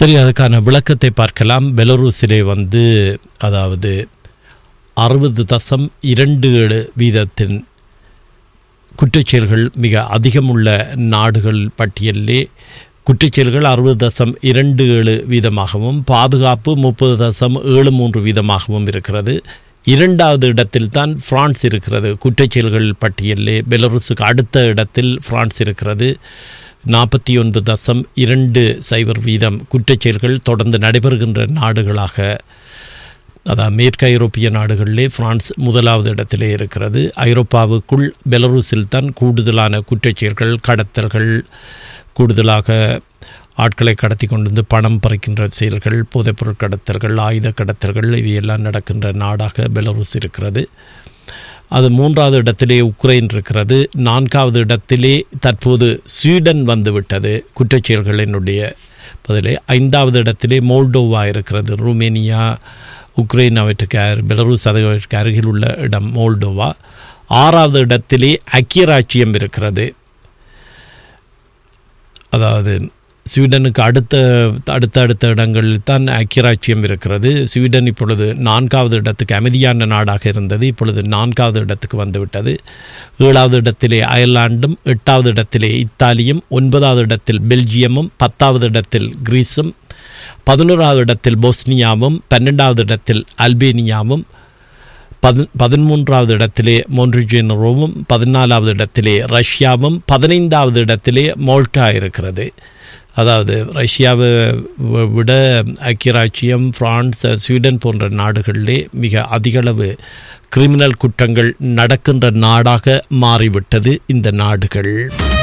சரி அதுக்கான விளக்கத்தை பார்க்கலாம் பெலரூஸிலே வந்து அதாவது அறுபது தசம் இரண்டு ஏழு வீதத்தின் குற்றச்செயல்கள் மிக அதிகமுள்ள நாடுகள் பட்டியலிலே குற்றச்செயல்கள் அறுபது தசம் இரண்டு ஏழு வீதமாகவும் பாதுகாப்பு முப்பது தசம் ஏழு மூன்று வீதமாகவும் இருக்கிறது இரண்டாவது இடத்தில் தான் பிரான்ஸ் இருக்கிறது குற்றச்செயல்கள் பட்டியலிலே பெலருஸுக்கு அடுத்த இடத்தில் பிரான்ஸ் இருக்கிறது நாற்பத்தி ஒன்பது தசம் இரண்டு சைபர் வீதம் குற்றச்செயல்கள் தொடர்ந்து நடைபெறுகின்ற நாடுகளாக அதாவது மேற்கு ஐரோப்பிய நாடுகளிலே பிரான்ஸ் முதலாவது இடத்திலே இருக்கிறது ஐரோப்பாவுக்குள் பெலரூஸில் தான் கூடுதலான குற்றச்செயல்கள் கடத்தல்கள் கூடுதலாக ஆட்களை கடத்தி கொண்டு வந்து பணம் பறிக்கின்ற செயல்கள் போதைப்பொருள் கடத்தல்கள் ஆயுத கடத்தல்கள் இவையெல்லாம் நடக்கின்ற நாடாக பெலரூஸ் இருக்கிறது அது மூன்றாவது இடத்திலே உக்ரைன் இருக்கிறது நான்காவது இடத்திலே தற்போது ஸ்வீடன் வந்துவிட்டது குற்றச்செயல்களினுடைய பதிலே ஐந்தாவது இடத்திலே மோல்டோவா இருக்கிறது ருமேனியா உக்ரைன் அவற்றுக்கு அரு- பெலருஸ் அதற்கு அருகில் உள்ள இடம் மோல்டோவா ஆறாவது இடத்திலே ஐக்கிய ராச்சியம் இருக்கிறது அதாவது ஸ்வீடனுக்கு அடுத்த அடுத்த அடுத்த இடங்களில் தான் ஐக்கியராட்சியம் இருக்கிறது ஸ்வீடன் இப்பொழுது நான்காவது இடத்துக்கு அமைதியான நாடாக இருந்தது இப்பொழுது நான்காவது இடத்துக்கு வந்துவிட்டது ஏழாவது இடத்திலே அயர்லாண்டும் எட்டாவது இடத்திலே இத்தாலியும் ஒன்பதாவது இடத்தில் பெல்ஜியமும் பத்தாவது இடத்தில் கிரீஸும் பதினோராவது இடத்தில் போஸ்னியாவும் பன்னெண்டாவது இடத்தில் அல்பேனியாவும் பதி பதிமூன்றாவது இடத்திலே மொன்றிஜெனரோவும் பதினாலாவது இடத்திலே ரஷ்யாவும் பதினைந்தாவது இடத்திலே மோல்டா இருக்கிறது அதாவது ரஷ்யாவை வி- விட ஐக்கிய ராச்சியம் பிரான்ஸ் ஸ்வீடன் போன்ற நாடுகளிலே மிக அதிகளவு கிரிமினல் குற்றங்கள் நடக்கின்ற நாடாக மாறிவிட்டது இந்த நாடுகள்